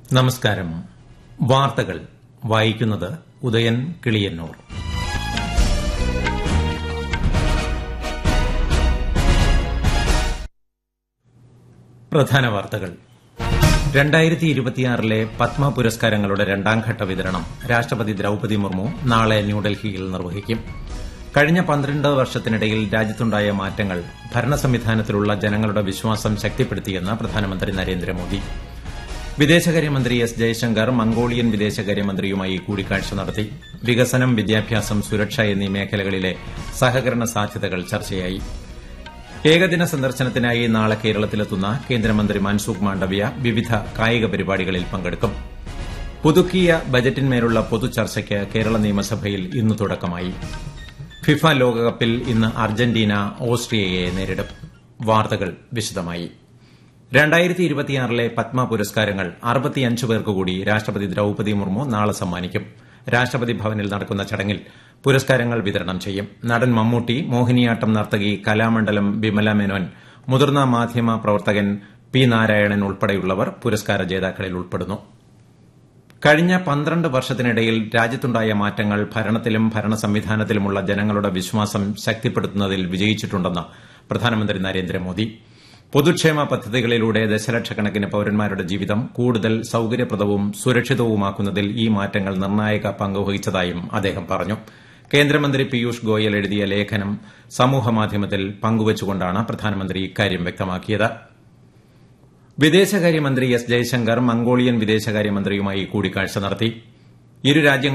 നമസ്കാരം വാർത്തകൾ വായിക്കുന്നത് ഉദയൻ കിളിയന്നൂർ പ്രധാന വാർത്തകൾ രണ്ടായിരത്തി ഇരുപത്തിയാറിലെ പത്മ പുരസ്കാരങ്ങളുടെ രണ്ടാംഘട്ട വിതരണം രാഷ്ട്രപതി ദ്രൌപതി മുർമു നാളെ ന്യൂഡൽഹിയിൽ നിർവഹിക്കും കഴിഞ്ഞ പന്ത്രണ്ട് വർഷത്തിനിടയിൽ രാജ്യത്തുണ്ടായ മാറ്റങ്ങൾ ഭരണ സംവിധാനത്തിലുള്ള ജനങ്ങളുടെ വിശ്വാസം ശക്തിപ്പെടുത്തിയെന്ന് പ്രധാനമന്ത്രി നരേന്ദ്രമോദി വിദേശകാര്യമന്ത്രി എസ് ജയശങ്കർ മംഗോളിയൻ വിദേശകാര്യമന്ത്രിയുമായി കൂടിക്കാഴ്ച നടത്തി വികസനം വിദ്യാഭ്യാസം സുരക്ഷ എന്നീ മേഖലകളിലെ സഹകരണ സാധ്യതകൾ ചർച്ചയായി ഏകദിന സന്ദർശനത്തിനായി നാളെ കേരളത്തിലെത്തുന്ന കേന്ദ്രമന്ത്രി മൻസുഖ് മാണ്ഡവ്യ വിവിധ കായിക പരിപാടികളിൽ പങ്കെടുക്കും പുതുക്കിയ ബജറ്റിന്മേലുള്ള പൊതുചർച്ചയ്ക്ക് കേരള നിയമസഭയിൽ ഇന്ന് തുടക്കമായി ഫിഫ ലോകകപ്പിൽ ഇന്ന് അർജന്റീന ഓസ്ട്രിയയെ നേരിടും വാർത്തകൾ വിശദമായി രണ്ടായിരത്തി ഇരുപത്തിയാറിലെ പത്മ പുരസ്കാരങ്ങൾ അറുപത്തിയഞ്ച് പേർക്ക് കൂടി രാഷ്ട്രപതി ദ്രൌപതി മുർമു നാളെ സമ്മാനിക്കും രാഷ്ട്രപതി ഭവനിൽ നടക്കുന്ന ചടങ്ങിൽ പുരസ്കാരങ്ങൾ വിതരണം ചെയ്യും നടൻ മമ്മൂട്ടി മോഹിനിയാട്ടം നർത്തകി കലാമണ്ഡലം ബിമല മേനോൻ മുതിർന്ന മാധ്യമ പ്രവർത്തകൻ പി നാരായണൻ ഉൾപ്പെടെയുള്ളവർ പുരസ്കാര ജേതാക്കളിൽ ഉൾപ്പെടുന്നു കഴിഞ്ഞ പന്ത്രണ്ട് വർഷത്തിനിടയിൽ രാജ്യത്തുണ്ടായ മാറ്റങ്ങൾ ഭരണത്തിലും ഭരണ സംവിധാനത്തിലുമുള്ള ജനങ്ങളുടെ വിശ്വാസം ശക്തിപ്പെടുത്തുന്നതിൽ വിജയിച്ചിട്ടുണ്ടെന്ന് പ്രധാനമന്ത്രി നരേന്ദ്രമോദി പൊതുക്ഷേമ പദ്ധതികളിലൂടെ ദശലക്ഷക്കണക്കിന് പൌരന്മാരുടെ ജീവിതം കൂടുതൽ സൌകര്യപ്രദവും സുരക്ഷിതവുമാക്കുന്നതിൽ ഈ മാറ്റങ്ങൾ നിർണായക പങ്കുവഹിച്ചതായും അദ്ദേഹം പറഞ്ഞു കേന്ദ്രമന്ത്രി പീയൂഷ് ഗോയൽ എഴുതിയ ലേഖനം സമൂഹമാധ്യമത്തിൽ പങ്കുവച്ചുകൊണ്ടാണ് പ്രധാനമന്ത്രി ഇക്കാര്യം വ്യക്തമാക്കിയത് വിദേശകാര്യമന്ത്രി എസ് ജയശങ്കർ മംഗോളിയൻ വിദേശകാര്യമന്ത്രിയുമായി കൂടിക്കാഴ്ച നടത്തി ഇരു